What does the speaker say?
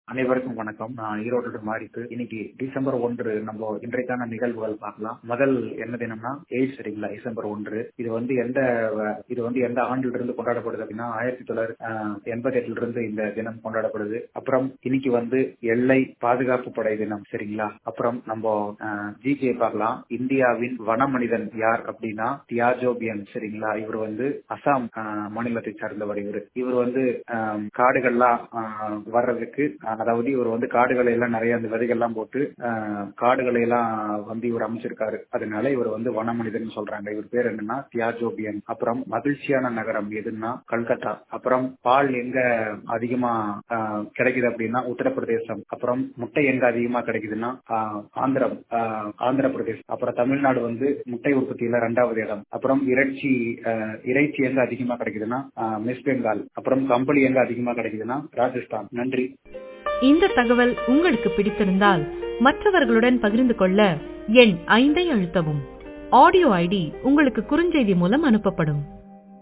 அனைவருக்கும் வணக்கம் நான் ஈரோடு மாறிட்டு இன்னைக்கு டிசம்பர் ஒன்று நம்ம இன்றைக்கான நிகழ்வுகள் பார்க்கலாம் முதல் என்ன தினம்னா எய்ட் சரிங்களா டிசம்பர் ஒன்று இது வந்து எந்த இது வந்து எந்த ஆண்டில் இருந்து கொண்டாடப்படுது அப்படின்னா ஆயிரத்தி தொள்ளாயிரத்தி எண்பத்தி எட்டுல இருந்து இந்த தினம் கொண்டாடப்படுது அப்புறம் இன்னைக்கு வந்து எல்லை பாதுகாப்பு படை தினம் சரிங்களா அப்புறம் நம்ம ஜிகே பார்க்கலாம் இந்தியாவின் வன மனிதன் யார் அப்படின்னா தியாஜோபியன் சரிங்களா இவர் வந்து அசாம் மாநிலத்தை சார்ந்தவர் இவர் இவர் வந்து காடுகள்லாம் வர்றதுக்கு அதாவது இவர் வந்து காடுகளை எல்லாம் நிறைய அந்த விதைகள்லாம் போட்டு காடுகளை எல்லாம் வந்து இவர் அமைச்சிருக்காரு அதனால இவர் வந்து வன மனிதன் சொல்றாங்க இவர் பேர் என்னன்னா தியாஜோபியன் அப்புறம் மகிழ்ச்சியான நகரம் எதுன்னா கல்கத்தா அப்புறம் பால் எங்க அதிகமா கிடைக்குது அப்படின்னா உத்தரப்பிரதேசம் அப்புறம் முட்டை எங்க அதிகமா கிடைக்குதுன்னா ஆந்திரம் ஆந்திர பிரதேசம் அப்புறம் தமிழ்நாடு வந்து முட்டை உற்பத்தியில ரெண்டாவது இடம் அப்புறம் இறைச்சி இறைச்சி எங்க அதிகமா கிடைக்குதுன்னா வெஸ்ட் பெங்கால் அப்புறம் கம்பளி எங்க அதிகமா கிடைக்குதுன்னா ராஜஸ்தான் நன்றி இந்த தகவல் உங்களுக்கு பிடித்திருந்தால் மற்றவர்களுடன் பகிர்ந்து கொள்ள எண் ஐந்தை அழுத்தவும் ஆடியோ ஐடி உங்களுக்கு குறுஞ்செய்தி மூலம் அனுப்பப்படும்